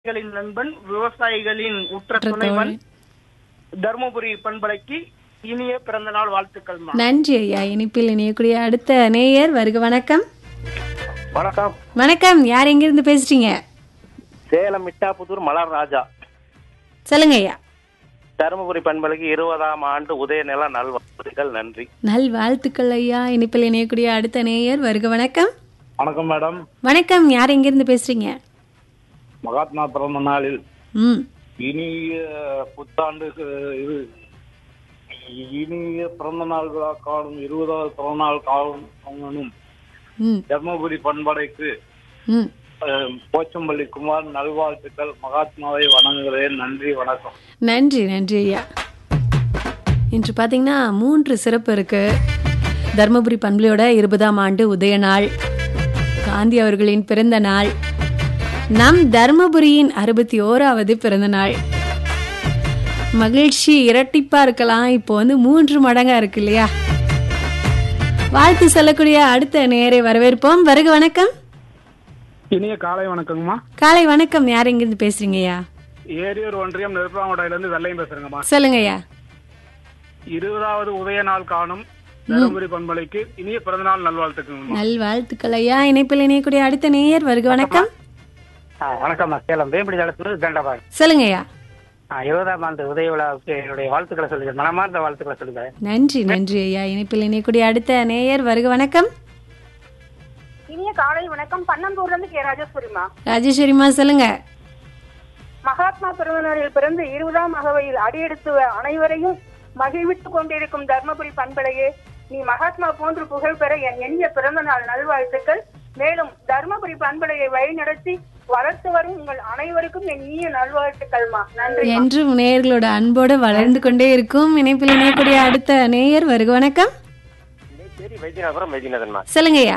விவசாயிகளின் நண்பன் விவசாயிகளின் உற்ற துணைவன் தருமபுரி பண்பலைக்கு இனிய பிறந்த நாள் வாழ்த்துக்கள்மா நன்றி ஐயா இனிப்பில் இணையக்கூடிய அடுத்த நேயர் வருக வணக்கம் வணக்கம் வணக்கம் யார் எங்கிருந்து பேசுறீங்க சேலம் மிட்டாபுத்தூர் மலர் ராஜா சொல்லுங்க ஐயா தருமபுரி பண்பலைக்கு இருபதாம் ஆண்டு உதயநில நல்வாழ்த்துக்கள் நன்றி நல் வாழ்த்துக்கள் ஐயா இனிப்பில் இணையக்கூடிய அடுத்த நேயர் வருக வணக்கம் வணக்கம் மேடம் வணக்கம் யார் எங்கிருந்து பேசுறீங்க மகாத்மா பிறந்த நாளில் ம் இனிய புத்தாண்டு அஹ், இது இனிய பிறந்த நாள் விழா காணும் இருபதாவது பிறந்த நாள் காணும் காணும் ம் தர்மபுரி பண்படைக்கு ம் அஹ், போச்சம்பள்ளி குமார் நல்வாழ்த்துக்கள் மகாத்மாவை வணங்குகிறேன் நன்றி வணக்கம் நன்றி நன்றி ஐயா இன்று பார்த்தீங்கன்னா மூன்று சிறப்பு இருக்கு தர்மபுரி பண்பலையோட இருபதாம் ஆண்டு உதய நாள் காந்தி அவர்களின் பிறந்த நாள் நம் தர்மபுரியின் அறுபத்தி ஓராவது பிறந்த நாள் மகிழ்ச்சி இரட்டிப்பா இருக்கலாம் இப்போ வந்து மூன்று மடங்கா இருக்கு இல்லையா வாழ்த்து சொல்லக்கூடிய அடுத்த நேரை வரவேற்போம் வருக வணக்கம் இனிய காலை வணக்கங்கம்மா காலை வணக்கம் யார் எங்கிருந்து பேசுறீங்கய்யா ஏரியூர் ஒன்றியம் நெருப்பாங்கோட்டையில இருந்து வெள்ளையும் பேசுறேங்கம்மா சொல்லுங்கய்யா இருபதாவது உதய நாள் காணும் தருமபுரி பண்பலைக்கு இனிய பிறந்த நாள் நல்வாழ்த்துக்குங்கம்மா நல் வாழ்த்துக்கள் ஐயா இணைப்பில் இணையக்கூடிய அடுத்த நேயர் வருக வணக்கம் வணக்கம் சேலம் வேம்படி தளத்தில் தண்டபாய் சொல்லுங்கய்யா இருபதாம் ஆண்டு உதய விழாவுக்கு என்னுடைய வாழ்த்துக்களை சொல்லுங்க மனமார்ந்த வாழ்த்துக்களை சொல்லுங்க நன்றி நன்றி ஐயா இணைப்பில் இணையக்கூடிய அடுத்த நேயர் வருக வணக்கம் இனிய காலை வணக்கம் பன்னம்பூர்ல இருந்து கே ராஜேஸ்வரிமா ராஜேஸ்வரிமா சொல்லுங்க மகாத்மா பிறந்தநாளில் பிறந்து இருபதாம் அகவையில் அடியெடுத்து அனைவரையும் மகிழ்வித்துக் கொண்டிருக்கும் தர்மபுரி பண்பலையே நீ மகாத்மா போன்று புகழ் பெற என் எண்ணிய பிறந்த நாள் நல்வாழ்த்துக்கள் மேலும் தர்மபுரி பண்பலையை வழிநடத்தி வளர்த்து வரும் உங்கள் அனைவருக்கும் என் இனிய நல்வாழ்த்துக்கள்மா நன்றி என்றும் நேயர்களோட அன்போடு வளர்ந்து கொண்டே இருக்கும் இணைப்பில் இணையக்கூடிய அடுத்த நேயர் வருக வணக்கம் சரி வைத்தியநாதபுரம் வைத்தியநாதன்மா சொல்லுங்கய்யா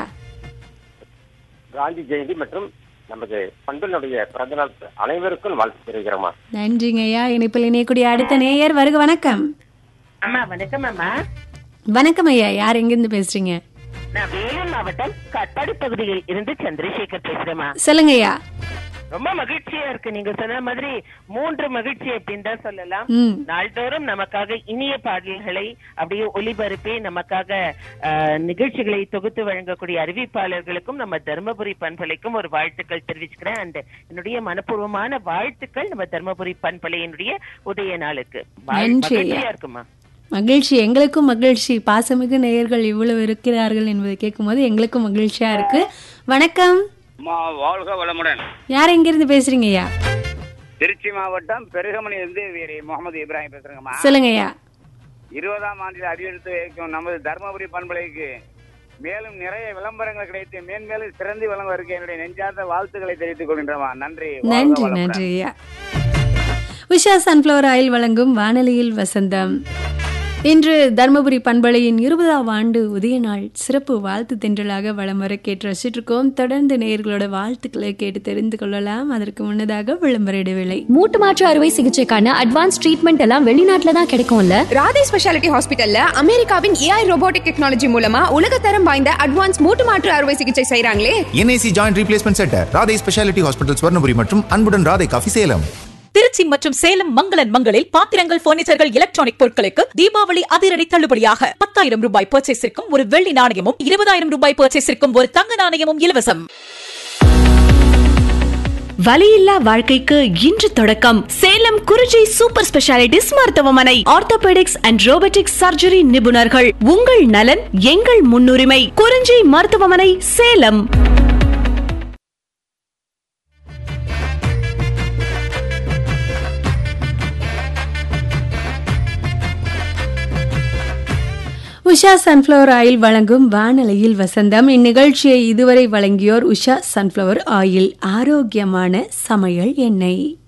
காந்தி ஜெயந்தி மற்றும் நமது பண்பினுடைய பிறந்த நாள் அனைவருக்கும் வாழ்த்து தெரிவிக்கிறோமா நன்றிங்க ஐயா இணைப்பில் இணையக்கூடிய அடுத்த நேயர் வருக வணக்கம் அம்மா வணக்கம் அம்மா வணக்கம் ஐயா யார் எங்கிருந்து பேசுறீங்க நான் வேலூர் மாவட்டம் கட்டாடி பகுதியில் இருந்து சந்திரசேகர் பேசுறேம்மா சொல்லுங்கய்யா ரொம்ப மகிழ்ச்சியா இருக்கு நீங்க சொன்ன மாதிரி மூன்று மகிழ்ச்சி அப்படின்னு தான் சொல்லலாம் ம் நாள்தோறும் நமக்காக இனிய பாடல்களை அப்படியே ஒலிபரப்பி நமக்காக அஹ், நிகழ்ச்சிகளை தொகுத்து வழங்கக்கூடிய அறிவிப்பாளர்களுக்கும் நம்ம தர்மபுரி பண்பலைக்கும் ஒரு வாழ்த்துக்கள் தெரிவிச்சுக்கிறேன் அந்த என்னுடைய மனப்பூர்வமான வாழ்த்துக்கள் நம்ம தர்மபுரி பண்பலையினுடைய உதய நாளுக்கு வாழ்- நன்றி. மகிழ்ச்சியா இருக்குமா மகிழ்ச்சி எங்களுக்கும் மகிழ்ச்சி பாசமிகு நேயர்கள் இவ்வளவு இருக்கிறார்கள் என்பதை கேட்கும்போது எங்களுக்கும் மகிழ்ச்சியா இருக்கு வணக்கம் வாழ்க வளமுடன் யார் எங்கிருந்து பேசுறீங்க ஐயா திருச்சி மாவட்டம் பெருகமணி இருந்து வீர முகமது இப்ராஹிம் பேசுறேங்கம்மா சொல்லுங்க ஐயா இருபதாம் ஆண்டில் அடியெடுத்து வைக்கும் நமது தர்மபுரி பண்பலைக்கு மேலும் நிறைய விளம்பரங்கள் கிடைத்து மேன்மேலும் சிறந்து விளங்குவதற்கு என்னுடைய நெஞ்சார்ந்த வாழ்த்துக்களை தெரிவித்துக் கொள்கின்றமா நன்றி வாழ்க நன்றி வளமுடன். நன்றி ஐயா உஷா சன்ஃப்ளவர் ஆயில் வழங்கும் வானொலியில் வசந்தம் இன்று தர்மபுரி பண்பலையின் இருபதாம் ஆண்டு உதய நாள் சிறப்பு வாழ்த்து தென்றலாக வலம் வர கேட்டு ரசிச்சிருக்கோம் தொடர்ந்து நேயர்களோட வாழ்த்துக்களை கேட்டு தெரிந்து கொள்ளலாம் அதற்கு முன்னதாக விளம்பர இடைவேளை மூட்டு மாற்று அறுவை சிகிச்சைக்கான அட்வான்ஸ் ட்ரீட்மெண்ட் எல்லாம் வெளிநாட்டுல தான் கிடைக்கும்ல ராதே ஸ்பெஷாலிட்டி ஹாஸ்பிட்டல்ல அமெரிக்காவின் ஏஐ ரோபோட்டிக் டெக்னாலஜி மூலமா உலகத்தரம் வாய்ந்த அட்வான்ஸ் மூட்டு மாற்று அறுவை சிகிச்சை செய்றாங்களே NIC joint replacement centre Radhai speciality hospital Swarnapuri மற்றும் அன்புடன் ராதை காஃபி சேலம் திருச்சி மற்றும் சேலம் மங்களன் மங்களில் பாத்திரங்கள் பர்னிச்சர்கள் எலக்ட்ரானிக் பொருட்களுக்கு தீபாவளி அதிரடி தள்ளுபடியாக பத்தாயிரம் ரூபாய் பர்ச்சேஸிற்கும் ஒரு வெள்ளி நாணயமும் இருபதாயிரம் ரூபாய் பர்ச்சேஸிற்கும் ஒரு தங்க நாணயமும் இலவசம் வலியில்லா வாழ்க்கைக்கு இன்று தொடக்கம் சேலம் குறிஞ்சி சூப்பர் ஸ்பெஷாலிட்டிஸ் மருத்துவமனை ஆர்த்தோபெடிக்ஸ் அண்ட் ரோபோட்டிக்ஸ் சர்ஜரி நிபுணர்கள் உங்கள் நலன் எங்கள் முன்னுரிமை குறிஞ்சி மருத்துவமனை சேலம் உஷா சன்ஃப்ளவர் ஆயில் வழங்கும் வானொலியில் வசந்தம் இந்நிகழ்ச்சியை இதுவரை வழங்கியோர் உஷா சன்ஃப்ளவர் ஆயில் ஆரோக்கியமான சமையல் எண்ணெய்